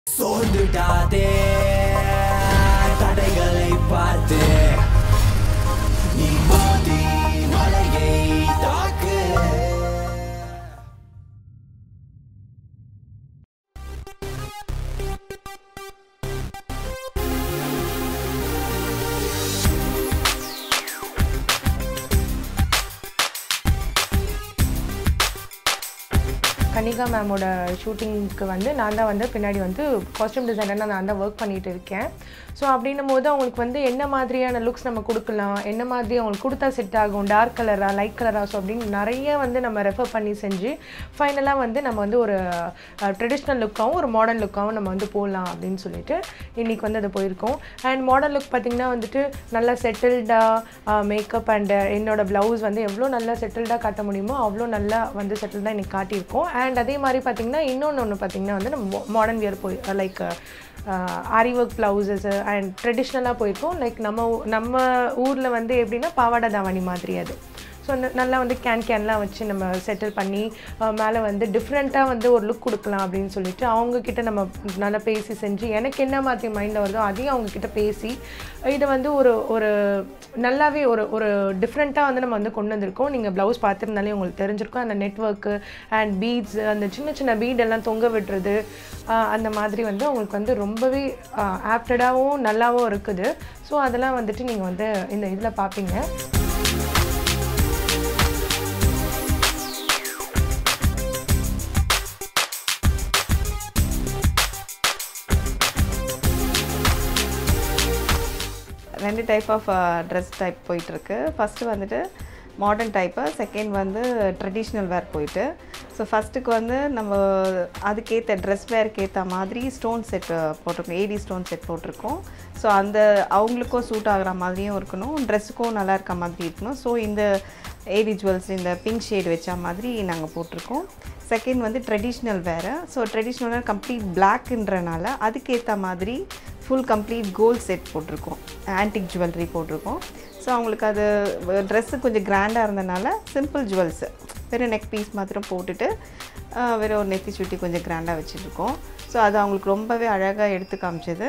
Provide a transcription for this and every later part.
சோர்ந்துடாதே தடைகளை பார்த்து நீ மோதி மலையை தாக்கு கனிகா மேமோட ஷூட்டிங்க்கு வந்து நான் தான் வந்து பின்னாடி வந்து காஸ்டியூம் டிசைனராக நான் தான் ஒர்க் பண்ணிட்டு இருக்கேன் ஸோ அப்படின்னும் போது அவங்களுக்கு வந்து என்ன மாதிரியான லுக்ஸ் நம்ம கொடுக்கலாம் என்ன மாதிரி அவங்களுக்கு கொடுத்தா செட் ஆகும் டார்க் கலரா லைட் கலரா ஸோ அப்படின்னு நிறைய வந்து நம்ம ரெஃபர் பண்ணி செஞ்சு ஃபைனலாக வந்து நம்ம வந்து ஒரு ட்ரெடிஷ்னல் லுக்காகவும் ஒரு மாடர்ன் லுக்காகவும் நம்ம வந்து போடலாம் அப்படின்னு சொல்லிட்டு இன்றைக்கி வந்து அது போயிருக்கோம் அண்ட் மாடர்ன் லுக் பார்த்திங்கன்னா வந்துட்டு நல்லா செட்டில்டாக மேக்கப் அண்ட் என்னோட ப்ளவுஸ் வந்து எவ்வளோ நல்லா செட்டில்டாக காட்ட முடியுமோ அவ்வளோ நல்லா வந்து செட்டில்டாக இன்னைக்கு காட்டியிருக்கோம் அண்ட் அதே மாதிரி பார்த்திங்கன்னா இன்னொன்று ஒன்று பார்த்திங்கன்னா வந்து நம்ம மாடர்ன் வியர் போய் like aari work blouses and ட்ரெடிஷ்னலாக போயிருக்கோம் லைக் நம்ம ஊ- நம்ம ஊரில் வந்து எப்படின்னா பாவாடை தாவணி மாதிரி அது ஸோ நல்லா வந்து கேன் கேன்லாம் வச்சு நம்ம செட்டில் பண்ணி மேலே வந்து டிஃப்ரெண்ட்டாக வந்து ஒரு லுக் கொடுக்கலாம் அப்படின்னு சொல்லிட்டு அவங்கக்கிட்ட நம்ம நல்லா பேசி செஞ்சு எனக்கு என்ன மாதிரி மைண்டில் வருதோ அதையும் அவங்கக்கிட்ட பேசி இதை வந்து ஒரு ஒரு நல்லாவே ஒரு ஒரு டிஃப்ரெண்ட்டாக வந்து நம்ம வந்து கொண்டு வந்திருக்கோம் நீங்கள் ப்ளவுஸ் பார்த்துருந்தாலே உங்களுக்கு தெரிஞ்சிருக்கும் அந்த நெட்ஒர்க்கு அண்ட் பீட்ஸ் அந்த சின்ன சின்ன பீட் எல்லாம் தொங்க விடுறது ஆஹ் அந்த மாதிரி வந்து அவங்களுக்கு வந்து ரொம்பவே ஆப்டடாகவும் நல்லாவும் இருக்குது ஸோ அதெல்லாம் வந்துட்டு நீங்கள் வந்து இந்த இதில் பார்ப்பீங்க ரெண்டு டைப் ஆஃப் ட்ரெஸ் டைப் போயிட்டுருக்கு ஃபஸ்ட்டு வந்துட்டு மாடர்ன் டைப்பு செகண்ட் வந்து ட்ரெடிஷ்னல் வேர் போயிட்டு ஸோ ஃபஸ்ட்டுக்கு வந்து நம்ம அதுக்கேற்ற ட்ரெஸ் வேருக்கு ஏற்ற மாதிரி ஸ்டோன் செட் போட்டிருக்கோம் ஏடி ஸ்டோன் செட் போட்டிருக்கோம் ஸோ அந்த அவங்களுக்கும் சூட் ஆகுற மாதிரியும் இருக்கணும் ட்ரெஸ்ஸுக்கும் நல்லா இருக்க மாதிரி இருக்கணும் ஸோ இந்த ஏடி ஜுவல்ஸ் இந்த பிங்க் ஷேட் வச்ச மாதிரி நாங்கள் போட்டிருக்கோம் செகண்ட் வந்து ட்ரெடிஷ்னல் வேறு ஸோ ட்ரெடிஷ்னல் கம்ப்ளீட் பிளாக்ன்றனால அதுக்கேற்ற மாதிரி ஃபுல் கம்ப்ளீட் கோல்ட் செட் போட்டிருக்கோம் ஆன்டிக் ஜுவல்லரி போட்டிருக்கோம் ஸோ அவங்களுக்கு அது ட்ரெஸ்ஸு கொஞ்சம் கிராண்டாக இருந்தனால சிம்பிள் ஜுவல்ஸு வெறும் நெக் பீஸ் மாத்திரம் போட்டுட்டு ஆஹ், வெறும் ஒரு நெத்தி சுட்டி கொஞ்சம் கிராண்டாக வச்சுருக்கோம் ஸோ அது அவங்களுக்கு ரொம்பவே அழகாக எடுத்து காமிச்சது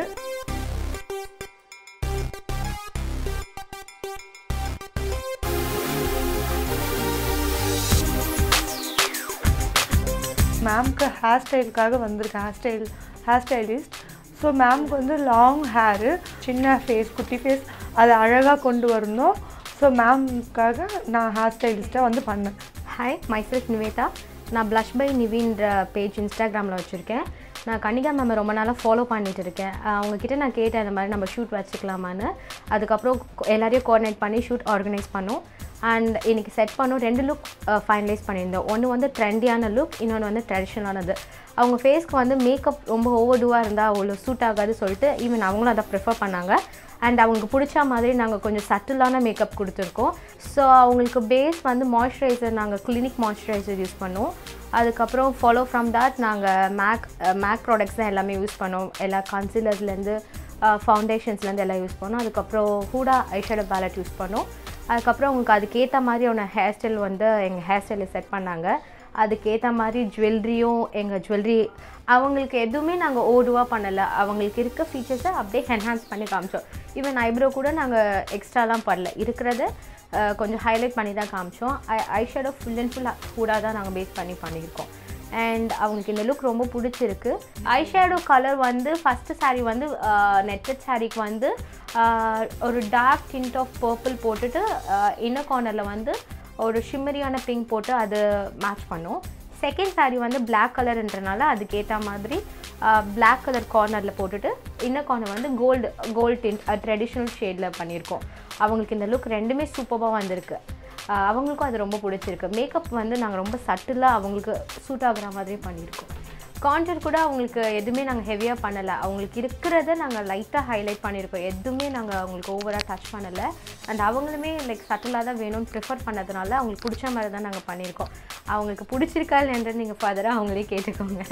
மேம்க்கு ஹேர் ஸ்டைலுக்காக வந்திருக்கேன் hair style hair stylist so மேம்க்கு வந்து லாங் ஹேரு சின்ன ஃபேஸ் குட்டி ஃபேஸ் அதை அழகாக கொண்டு வரணும் ஸோ மேம்க்காக நான் ஹேர் ஸ்டைலிஸ்ட்டாக வந்து பண்ணேன் ஹாய் மைசெல்ஃப் நிவேதா நான் ப்ளஷ் பை நிவின்ற பேஜ் இன்ஸ்டாகிராமில் வச்சுருக்கேன் நான் கனிகா மேம் ரொம்ப நாளாக ஃபாலோ பண்ணிட்டு இருக்கேன் அஹ் அவங்கக்கிட்ட நான் கேட்டேன் இந்த மாதிரி நம்ம ஷூட் வச்சுக்கலாமான்னு அதுக்கப்புறம் கொ- எல்லாரையும் கோஆர்டினேட் பண்ணி ஷூட் ஆர்கனைஸ் பண்ணோம் அண்ட் இன்னைக்கு செட் பண்ணோம் ரெண்டு லுக் ஃபைனலைஸ் பண்ணியிருந்தோம் ஒன்று வந்து ட்ரெண்டியான லுக் இன்னொன்று வந்து ட்ரெடிஷ்னலானது அவங்க ஃபேஸ்க்கு வந்து மேக்கப் ரொம்ப ஓவர்டூவாக இருந்தால் அவ்வளோ சூட் ஆகாது சொல்லிட்டு ஈவன் அவங்களும் அதை ப்ரிஃபர் பண்ணாங்க அண்ட் அவங்களுக்கு பிடிச்ச மாதிரி நாங்கள் கொஞ்சம் சட்டிலான மேக்கப் கொடுத்துருக்கோம் ஸோ அவங்களுக்கு பேஸ் வந்து மாய்ஸ்சரைசர் நாங்கள் கிளினிக் மாய்ஸ்சரைசர் யூஸ் பண்ணோம் அதுக்கப்புறம் ஃபாலோ ஃப்ரம் தட் நாங்கள் மேக் மேக் ப்ராடக்ட்ஸ் தான் எல்லாமே யூஸ் பண்ணோம் எல்லா கன்சீலர்ஸ்லேருந்து ஃபவுண்டேஷன்ஸ்லேருந்து எல்லாம் யூஸ் பண்ணோம் அதுக்கப்புறம் ஹூடா ஐஷேடோ பேலட் யூஸ் பண்ணோம் அதுக்கப்புறம் அவங்களுக்கு அதுக்கேற்ற மாதிரியான ஹேர் ஸ்டைல் வந்து எங்கள் ஹேர் ஸ்டைலில் செட் பண்ணாங்க அதுக்கேற்ற மாதிரி ஜுவல்லரியும் எங்கள் ஜுவல்லரி அவங்களுக்கு எதுவுமே நாங்கள் ஓடுவாக பண்ணலை அவங்களுக்கு இருக்க ஃபீச்சர்ஸை அப்படியே என்ஹான்ஸ் பண்ணி காமிச்சோம் ஈவன் ஐப்ரோ கூட நாங்கள் எக்ஸ்ட்ராலாம் பண்ணல இருக்கிறத அஹ், கொஞ்சம் ஹைலைட் பண்ணி தான் காமிச்சோம் eye eyeshadow full and full கூட தான் நாங்கள் பேஸ் பண்ணி பண்ணியிருக்கோம் அண்ட் அவங்களுக்கு இந்த லுக் ரொம்ப பிடிச்சிருக்கு ஐஷேடோ கலர் வந்து ஃபஸ்ட்டு saree வந்து நெட்டட் சாரீக்கு வந்து ஆஹ், ஒரு டார்க் டிண்ட் ஆஃப் பர்பிள் போட்டுட்டு இன்னர் கார்னரில் வந்து ஒரு ஷிம்மரியான பிங்க் போட்டு அது மேட்ச் பண்ணோம் செகண்ட் saree வந்து Black கலர்ன்றனால அதுக்கேற்ற மாதிரி Black கலர் கார்னரில் போட்டுட்டு இன்னர் கார்னர் வந்து கோல்டு கோல்ட் டிண்ட் ட்ரெடிஷ்னல் ஷேடில் பண்ணியிருக்கோம் அவங்களுக்கு இந்த லுக் ரெண்டுமே சூப்பராக வந்திருக்கு ஆஹ் அவங்களுக்கும் அது ரொம்ப பிடிச்சிருக்கு மேக்கப் வந்து நாங்கள் ரொம்ப சட்டிலாக அவங்களுக்கு சூட் ஆகுற மாதிரி பண்ணியிருக்கோம் கான்டென்ட் கூட அவங்களுக்கு எதுவுமே நாங்கள் ஹெவியாக பண்ணலை அவங்களுக்கு இருக்கிறத நாங்கள் லைட்டாக ஹைலைட் பண்ணியிருக்கோம் எதுவுமே நாங்கள் அவங்களுக்கு ஓவராக டச் பண்ணலை அண்ட் அவங்களுமே லைக் சட்டிலாக தான் வேணும்னு ப்ரிஃபர் பண்ணதுனால அவங்களுக்கு பிடிச்ச மாதிரி தான் நாங்கள் பண்ணியிருக்கோம் அவங்களுக்கு பிடிச்சிருக்கா இல்லைன்றது நீங்கள் ஃபர்தராக அவங்களே கேட்டுக்கோங்க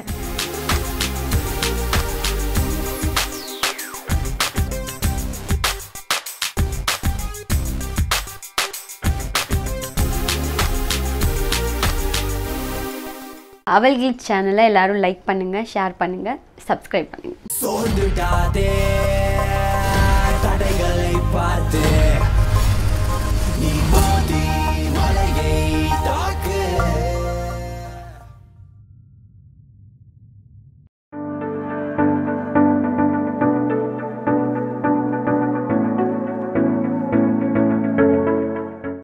அவல் கிளிக் சேனலை எல்லாரும் லைக் பண்ணுங்கள் ஷேர் பண்ணுங்கள் சப்ஸ்கிரைப் பண்ணுங்கள் சோர்ந்துடாதே தடைகளை பார்த்து